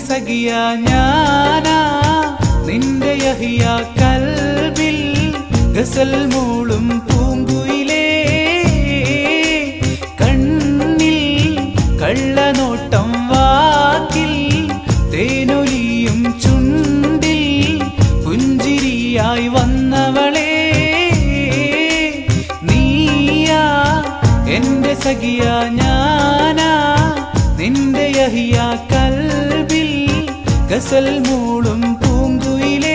സഖിയ ഞാനാ നിന്റെ യഹിയ കൽബിൽ ഗസൽ മൂളും പൂങ്കുയിലേ കണ്ണിൽ കള്ളനോട്ടം വാക്കിൽ തേനൊലിയും ചുണ്ടിൽ പുഞ്ചിരിയായി വന്നവളേ നീയാ എന്റെ സഖിയ ഞാനാ നിന്റെ യഹിയ കൽബിൽ ഗസൽ മൂളും പൂങ്കുയിലേ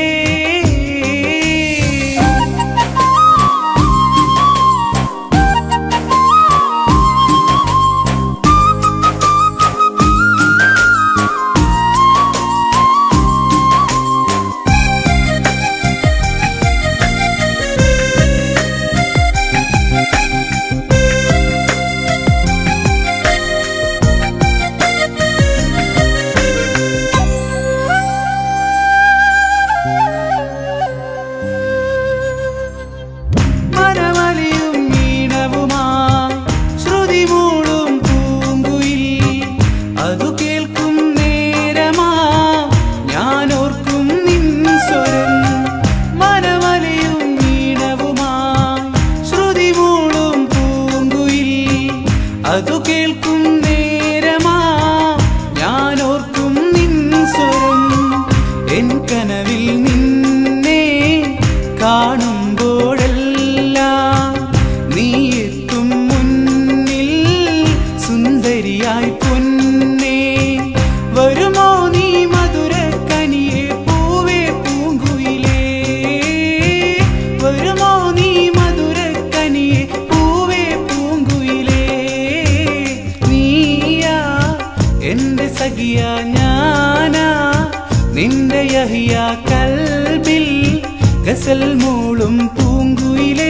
മനമലിയും ഈണവുമായി ശ്രുതി മൂളും പൂങ്കുയിൽ അതു കേൾക്കും നേരമാ ഞാനോർക്കും നിൻ സ്വരം മനമലിയും ഈണവുമായി ശ്രുതി മൂളും പൂങ്കുയിൽ അതു കേൾക്കും നേരമാ ഞാനോർക്കും നിൻ സ്വരം എൻ കനവിൽ നിന്നെ കാണുമ്പോഴെല്ലാം നീ എത്തും മുന്നിൽ സുന്ദരിയായി പൊന്നേ വരുമോ നീ മധുര കനിയെ പൂവേ പൂങ്കുയിലേ വരുമോ നീ മധുര കനിയെ പൂവേ പൂങ്കുയിലേ നീയാ എന്റെ സഖിയ ഞാനാ നിന്റെ യഹിയ കൽബിൽ ഗസൽ മൂളും പൂങ്കുയിലേ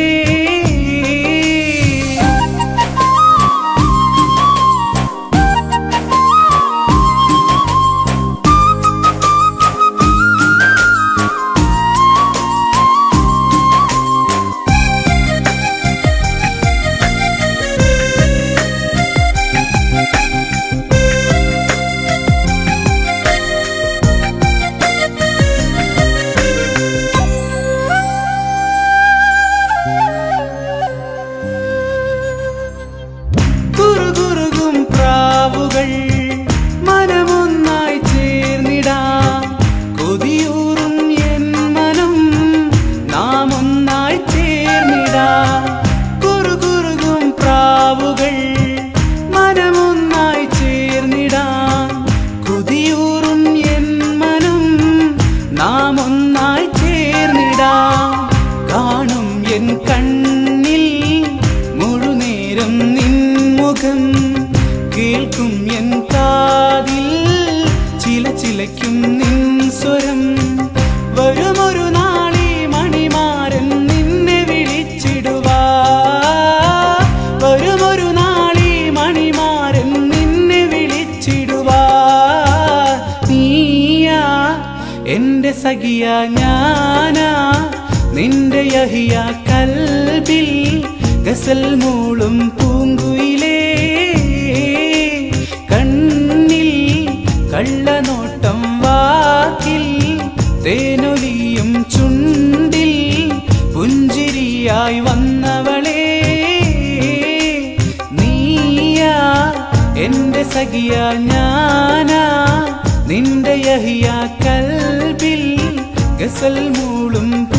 കുറുകുറുകും പ്രാവുകൾ മനമൊന്നായി ചേർന്നിടാം കൊതിയൂറും എൻ മനം നാം ഒന്നായി ചേർന്നിടാം കുറുകുറുകും പ്രാവുകൾ മനമൊന്നായി ചേർന്നിടാം കൊതിയൂറും എൻ മനം നാം ഒന്നായി ചേർന്നിടാം കാണും എൻ കണ്ണിൽ മുഴുനേരം നിൻ മുഖം കേൾക്കും എൻ കാതിൽ ചില ചിലയ്ക്കും നിൻ സ്വരം വരുമൊരു നാളി മണിമാരൻ നിന്നെ വിളിച്ചിടുവാ വരുമൊരു നാളി മണിമാരൻ നിന്നെ വിളിച്ചിടുവാ നീയാ എന്റെ സഖിയ ഞാനാ നിന്റെ യഹിയ കൽബിൽ ഗസൽ മൂളും പൂങ്കുയിലേ കണ്ണിൽ കള്ളനോട്ടം വാക്കിൽ തേനൊലിയും ചുണ്ടിൽ പുഞ്ചിരിയായി വന്നവളേ നീയാ എന്റെ സഖിയ ഞാനാ നിന്റെ യഹിയ കൽബിൽ ഗസൽ മൂളും